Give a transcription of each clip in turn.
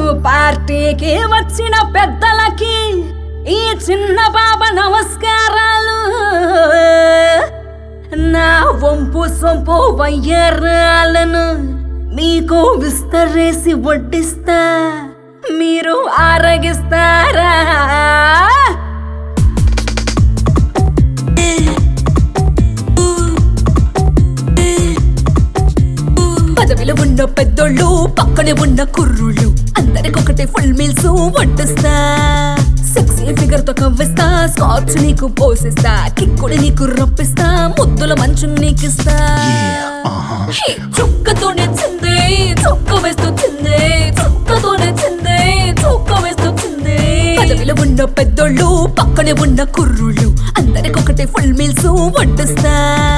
పార్టీకి వచ్చిన పెద్దలకి ఈ చిన్న బాబ నమస్కారాలు నా వంపు సొంపు వయ్యరాలను మీకు విస్తరేసి వడ్డిస్తా మీరు ఆరగిస్తారా పదవిలో ఉన్న పెద్దోళ్ళు పక్కనే ఉన్న కుర్రుళ్ళు అందరికొకటి ఫుల్ మీల్స్ వడ్డిస్తా సెక్సీ ఫిగర్ తో కవ్విస్తా స్కాచ్ నీకు పోసిస్తా కిక్కుడి నీకు రప్పిస్తా ముద్దుల మంచం నీకిస్తా హే, చుక్కతోనే చిందే చుక్క వేస్తూ చిందే చుక్కతోనే చిందే చుక్క వేస్తూ చిందే పదవిలో ఉన్న పెద్దోళ్ళు పక్కనే ఉన్న కుర్రుళ్ళు అందరికొకటి ఫుల్ మీల్స్ వడ్డిస్తా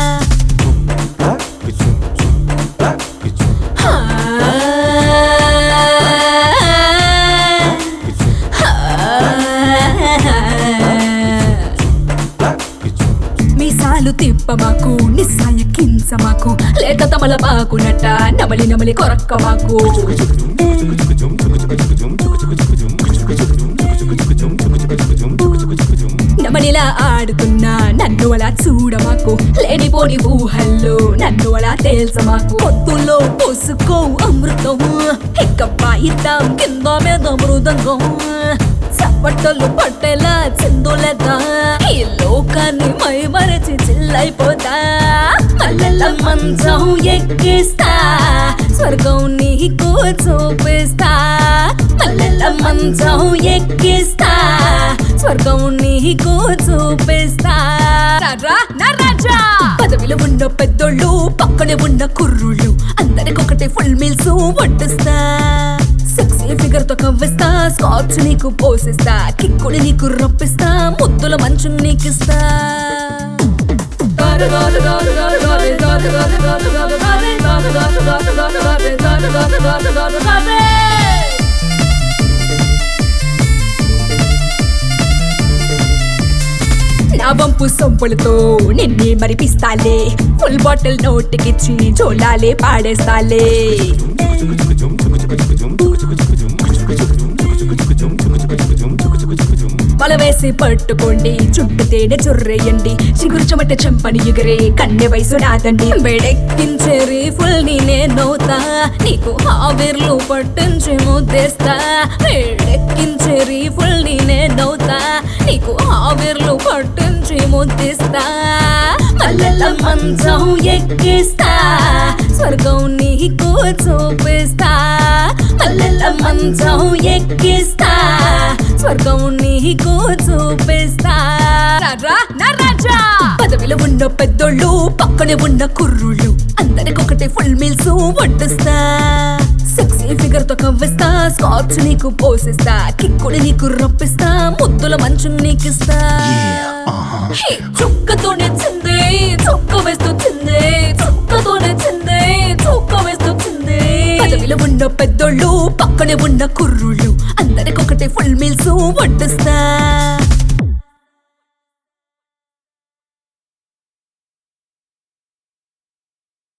మీసాలు తిప్పమాకు నిస్సాయ కించమాకు లేత తమల పాకునట నమలి నమలి కొరక్క మాకు నమలిలా ఆడుతున్నా నన్ను అలా చూడమాకు లేనిపోని ఊహల్లో నన్ను అలా తేల్చమాకు పొత్తులో పోసుకో అమృతం ఇక పాయిద్దాం కింద మీద మృదంగం చప్పట్టలు పట్టేలా చిందులేదా ఈ లోకాన్ని మై మరచి చిల్లైపోతా మల్లెల మంచం ఎక్కిస్తా స్వర్గం నీకు చూపిస్తా మల్లెల మంచం ఎక్కిస్తా స్వర్గం నీకు చూపిస్తా రారా నా రాజా పదవిలో ఉన్న పెద్దోళ్ళు పక్కనే ఉన్న కుర్రుళ్ళు అందరికొకటి ఫుల్ మీల్స్ వడ్డిస్తా సెక్సీ ఫిగర్ తో కవ్విస్తా స్కాచ్ నీకు పోసిస్తా కిక్కుడి నీకు రప్పిస్తా ముద్దుల మంచం నీకిస్తా నా వంపు సొంపులతో నిన్నే మరిపిస్తాలే ఫుల్ బాటిల్ నోటికిచ్చి చోలాలే పాడేస్తాలే వల వేసి పట్టుకోండి చుట్టు తేనె చొర్రేయండి చిగురు చెమట చెంపని ఎగిరే కన్నె వయసు నాదండి వేడెక్కించే రీఫుల్ నేనే నవ్వుతా నీకు ఆవిర్లు పట్టించి ముద్దేస్తా వేడెక్కించే రీఫుల్ నేనే నవ్వుతా నీకు ఆవిర్లు పట్టించి ముద్దిస్తా మల్లెల మంచం ఎక్కిస్తా స్వర్గం నీకు చూపిస్తా మల్లెల మంచం ఎక్కిస్తా స్వర్గం నీకు చూపిస్తా రారా నా రాజా పదవిలో ఉన్న పెద్దోళ్ళు పక్కనే ఉన్న కుర్రుళ్ళు అందరికొకటి ఫుల్ మీల్స్ వడ్డిస్తా సెక్సీ ఫిగర్ తో కవ్విస్తా స్కాచ్ నీకు పోసిస్తా కిక్కుడి నీకు రప్పిస్తా ముద్దుల మంచం నీకిస్తా హే, చుక్కతోనే చిందే చుక్క వేస్తూ చిందే చుక్కతోనే చిందే చుక్క వేస్తూ చిందే పదవిలో ఉన్న పెద్దోళ్ళు పక్కనే ఉన్న కుర్రుళ్ళు అందరికొకటి ఫుల్ మీల్స్ వడ్డిస్తా